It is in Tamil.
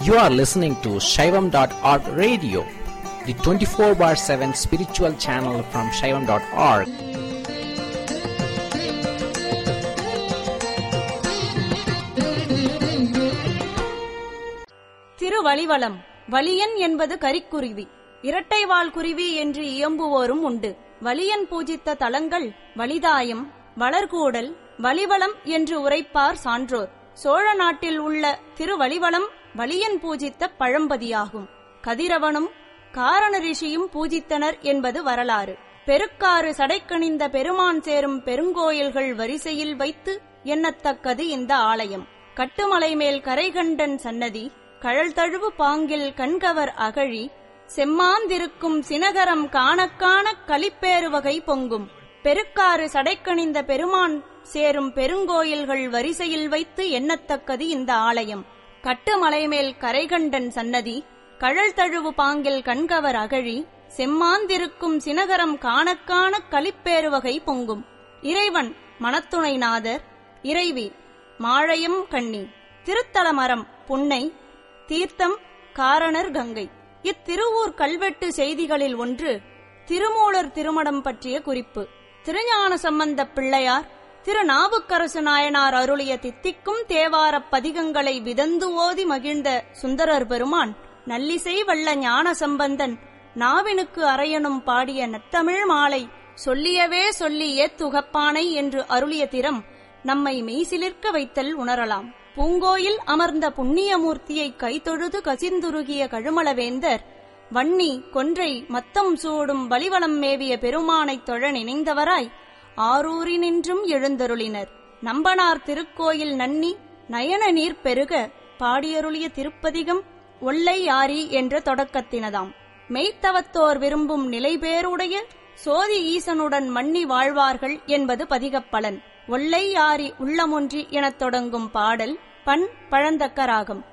You are listening to Shaivam.org radio, the 24 bar 7 spiritual channel from Shaivam.org. திருவழிவலம் வலியன் என்பது கரிக்குருவி இரட்டைவால் குருவி என்று இயம்புவோரும் உண்டு வலியன் பூஜித்த தலங்கள் வலிதாயம் வளர்கூடல் வலிவலம் என்று உரைப்பார் சான்றோர் சோழ நாட்டில் உள்ள திருவலிவலம் வலியன் பூஜித்த பழம்பதியாகும் கதிரவனும் காரண ரிஷியும் பூஜித்தனர் என்பது வரலாறு பெருக்காறு சடைக்கணிந்த பெருமான் சேரும் பெருங்கோயில்கள் வரிசையில் வைத்து எண்ணத்தக்கது இந்த ஆலயம் கட்டுமலை மேல் கரைகண்டன் சன்னதி கழல் தழுவு பாங்கில் கண்கவர் அகழி செம்மாந்திருக்கும் சினகரம் காணக்காண களிப்பேறு வகை பொங்கும் பெருக்காறு சடைக்கணிந்த பெருமான் சேரும் பெருங்கோயில்கள் வரிசையில் வைத்து எண்ணத்தக்கது இந்த ஆலயம் கட்டுமலை மேல் கரைகண்டன் சன்னதி கழல் தழுவு பாங்கில் கண்கவர் அகழி செம்மாந்திருக்கும் சினகரம் காணக்காண களிப்பேறு வகை பொங்கும் இறைவன் மணத்துணைநாதர் இறைவி மாழையம் கண்ணி திருத்தல மரம் புன்னை தீர்த்தம் காரணர் கங்கை இத்திருவூர் கல்வெட்டு செய்திகளில் ஒன்று திருமூலர் திருமணம் பற்றிய குறிப்பு திருஞான சம்பந்தப் பிள்ளையார் திருநாவுக்கரசு நாயனார் அருளிய தித்திக்கும் தேவாரப் பதிகங்களை விதந்து ஓதி மகிழ்ந்த சுந்தரர் பெருமான் நல்லிசை வல்ல ஞான சம்பந்தன் நாவினுக்கு அரையனும் பாடிய நத்தமிழ் மாலை சொல்லியவே சொல்லி ஏத்துகப்பானை என்று அருளிய திறம் நம்மை மெய்சிலிர்க்க வைத்தல் உணரலாம் பூங்கோயில் அமர்ந்த புண்ணியமூர்த்தியை கைதொழுது கசிந்துருகிய கழுமலவேந்தர் வன்னி கொன்றை மத்தம் சூடும் வலிவலம் மேவிய பெருமானைத் தொழ நினைந்தவராய் ஆரூரினின்றும் எழுந்தருளினர் நம்பனார் திருக்கோயில் நன்னி நயன நீர் பெருக பாடியருளிய திருப்பதிகம் ஒல்லை ஆரி என்ற தொடக்கத்தினதாம் மெய்த்தவத்தோர் விரும்பும் நிலைபேருடைய சோதி ஈசனுடன் மன்னி வாழ்வார்கள் என்பது பதிகப்பலன் ஒல்லை ஆரி உள்ளமொன்றி எனத் தொடங்கும் பாடல் பண் பழந்தக்க ராகம்